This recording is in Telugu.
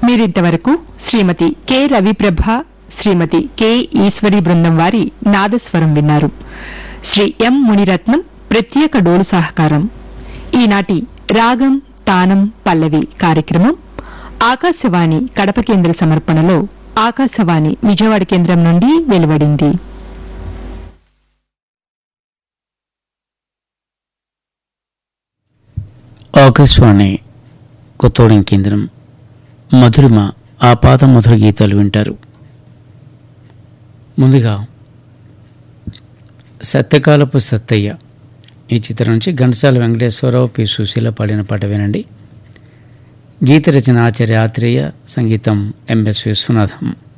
మీరింతవరకు శ్రీమతి కె రవిప్రభ శ్రీమతి కె ఈశ్వరి బృందం వారి నాదస్వరం విన్నారు శ్రీ ఎం మునిరత్నం ప్రత్యేక డోలు సహకారం ఈనాటి రాగం తానం పల్లవి కార్యక్రమం ఆకాశవాణి కడప కేంద్ర సమర్పణలో ఆకాశవాణి విజయవాడ కేంద్రం నుండి వెలువడింది ఆకాశవాణి కొత్తోడం కేంద్రం మధురిమ ఆ పాత మధుర గీతాలు వింటారు ముందుగా సత్యకాలపు సత్తయ్య ఈ చిత్రం నుంచి ఘంటసాల వెంకటేశ్వరరావు పి సుశీల పాడిన పాట వినండి గీత రచన ఆచార్య ఆత్రేయ సంగీతం ఎంఎస్ విశ్వనాథం